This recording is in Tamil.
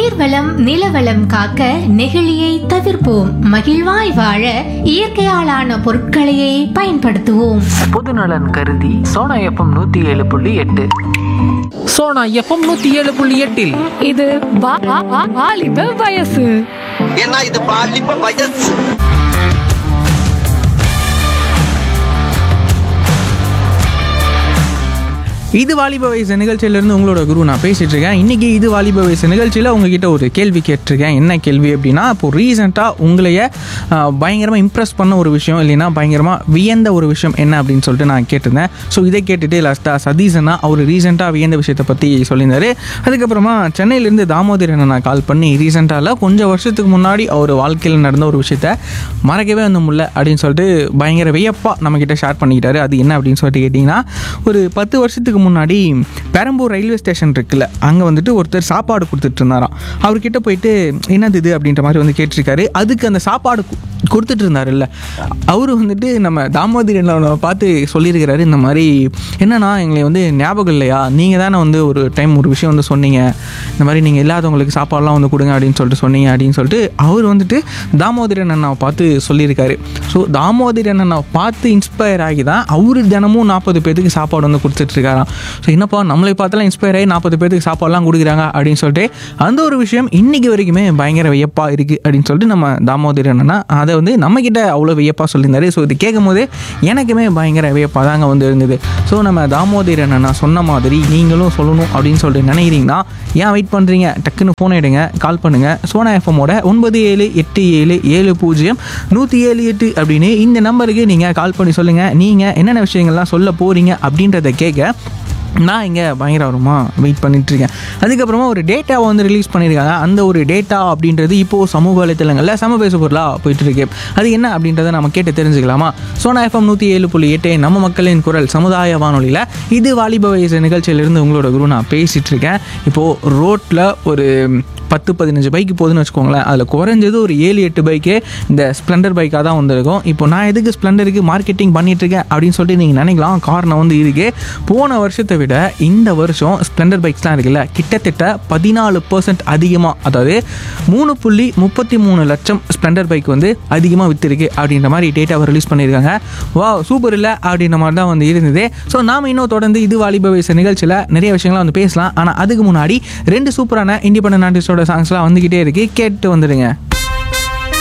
நீர்வளம் நிலவளம் காக்க நெகிழியை தவிர்ப்போம் மகிழ்வாய் வாழ இயற்கையாலான பொருட்களையே பயன்படுத்துவோம் பொதுநலன் கருதி சோனா எஃப்எம் நூற்றி ஏழு புள்ளி எட்டு சோனா எஃப்எம் நூற்றி ஏழு புள்ளி எட்டில் இது வா- வா- வா- வாலிப வயசு ஏன்னா இது பாலிப்ப வயசு இது வாலிப வயசு நிகழ்ச்சியிலேருந்து உங்களோட குரு நான் பேசிட்டு இருக்கேன் இன்னைக்கு இது வாலிப வயசு நிகழ்ச்சியில் உங்ககிட்ட ஒரு கேள்வி கேட்டிருக்கேன் என்ன கேள்வி அப்படின்னா இப்போ ரீசெண்டாக உங்களைய பயங்கரமாக இம்ப்ரெஸ் பண்ண ஒரு விஷயம் இல்லைன்னா பயங்கரமாக வியந்த ஒரு விஷயம் என்ன அப்படின்னு சொல்லிட்டு நான் கேட்டிருந்தேன் ஸோ இதை கேட்டுட்டு லாஸ்ட்டாக சதீஷனா அவர் ரீசெண்டாக வியந்த விஷயத்தை பற்றி சொல்லியிருந்தாரு அதுக்கப்புறமா சென்னையிலேருந்து தாமோதரன் நான் கால் பண்ணி ரீசெண்டாக கொஞ்சம் வருஷத்துக்கு முன்னாடி அவர் வாழ்க்கையில் நடந்த ஒரு விஷயத்த மறக்கவே வந்து முடியல அப்படின்னு சொல்லிட்டு பயங்கர வியப்பாக நம்மக்கிட்ட ஷேர் பண்ணிக்கிட்டாரு அது என்ன அப்படின்னு சொல்லிட்டு கேட்டிங்கன்னா ஒரு பத்து வருஷத்துக்கு முன்னாடி பெரம்பூர் ரயில்வே ஸ்டேஷன் இருக்குல்ல அங்கே வந்துட்டு ஒருத்தர் சாப்பாடு கொடுத்துட்டு இருந்தாராம் அவர்கிட்ட போயிட்டு என்னது இது அப்படின்ற மாதிரி வந்து கேட்டிருக்காரு அதுக்கு அந்த சாப்பாடு கு- கொடுத்துட்டு இருந்தாருல்ல அவர் வந்துட்டு நம்ம தாமோதரன் பார்த்து சொல்லியிருக்கிறாரு இந்த மாதிரி என்னன்னா எங்களை வந்து ஞாபகம் இல்லையா நீங்கள் தானே வந்து ஒரு டைம் ஒரு விஷயம் வந்து சொன்னீங்க இந்த மாதிரி நீங்கள் இல்லாதவங்களுக்கு சாப்பாடுலாம் வந்து கொடுங்க அப்படின்னு சொல்லிட்டு சொன்னீங்க அப்படின்னு சொல்லிட்டு அவர் வந்துட்டு தாமோதரன் அண்ணாவை பார்த்து சொல்லியிருக்காரு ஸோ தாமோதரன் அண்ணாவை பார்த்து இன்ஸ்பயர் ஆகி தான் அவர் தினமும் நாற்பது பேத்துக்கு சாப்பாடு வந்து கொடுத்துட்ருக்காராம் ஸோ என்னப்பா நம்மளை பார்த்தெல்லாம் இன்ஸ்பயர் ஆகி நாற்பது பேத்துக்கு சாப்பாடுலாம் கொடுக்குறாங்க அப்படின்னு சொல்லிட்டு அந்த ஒரு விஷயம் இன்னைக்கு வரைக்குமே பயங்கர வியப்பாக இருக்குது அப்படின்னு சொல்லிட்டு நம்ம தாமோதரன் அண்ணா அதை வந்து நம்மக்கிட்ட அவ்வளோ வியப்பாக சொல்லியிருந்தாரு ஸோ இது கேட்கும் போது எனக்குமே பயங்கர வியப்பாக தாங்க வந்து இருந்தது ஸோ நம்ம தாமோதரன் அண்ணா சொன்ன மாதிரி நீங்களும் சொல்லணும் அப்படின்னு சொல்லிட்டு நினைக்கிறீங்கன்னா ஏன் வெயிட் பண்ணுறீங்க டக்குன்னு ஃபோன் எடுங்க கால் பண்ணுங்கள் சோனா எஃப்எம்மோட ஒன்பது ஏழு எட்டு ஏழு ஏழு பூஜ்ஜியம் நூற்றி ஏழு எட்டு அப்படின்னு இந்த நம்பருக்கு நீங்கள் கால் பண்ணி சொல்லுங்கள் நீங்கள் என்னென்ன விஷயங்கள்லாம் சொல்ல போகிறீங்க அப்படின்றத கேட்க நான் இங்கே பயங்கரமாக வெயிட் பண்ணிகிட்ருக்கேன் அதுக்கப்புறமா ஒரு டேட்டாவை வந்து ரிலீஸ் பண்ணியிருக்காங்க அந்த ஒரு டேட்டா அப்படின்றது இப்போது சமூக வலைத்தளங்களில் சம பேசு பொருளாக போயிட்டுருக்கு அது என்ன அப்படின்றத நம்ம கேட்டு தெரிஞ்சுக்கலாமா சோனா எஃப்எம் நூற்றி ஏழு புள்ளி எட்டு நம்ம மக்களின் குரல் சமுதாய வானொலியில் இது வாலிப வயசு நிகழ்ச்சியிலிருந்து உங்களோட குரு நான் பேசிகிட்டு இருக்கேன் இப்போது ரோட்டில் ஒரு பத்து பதினஞ்சு பைக்கு போகுதுன்னு வச்சுக்கோங்களேன் அதில் குறைஞ்சது ஒரு ஏழு எட்டு பைக்கே இந்த ஸ்ப்ளெண்டர் பைக்காக தான் வந்திருக்கும் இப்போ நான் எதுக்கு ஸ்ப்ளெண்டருக்கு மார்க்கெட்டிங் பண்ணிட்டு இருக்கேன் அப்படின்னு சொல்லிட்டு நீங்கள் நினைக்கலாம் காரணம் வந்து இருக்கு போன வருஷத்தை விட இந்த வருஷம் ஸ்ப்ளெண்டர் பைக்ஸ்லாம் இருக்குல்ல கிட்டத்தட்ட பதினாலு பர்சன்ட் அதிகமாக அதாவது மூணு புள்ளி முப்பத்தி மூணு லட்சம் ஸ்ப்ளெண்டர் பைக் வந்து அதிகமாக விற்றுருக்கு அப்படின்ற மாதிரி டேட்டாவை ரிலீஸ் பண்ணியிருக்காங்க வா சூப்பர் இல்லை அப்படின்ற மாதிரி தான் வந்து இருந்தது ஸோ நாம் இன்னும் தொடர்ந்து இது வாலிப வயசு நிகழ்ச்சியில் நிறைய விஷயங்கள்லாம் வந்து பேசலாம் ஆனால் அதுக்கு முன்னாடி ரெண்டு சூப்பரான இண்டிபெண்டன்ட் ஆர்டிஸ்டோட சாங்ஸ்லாம் வந்துக்கிட்டே இருக்கு கேட்டு வந்துடுங்க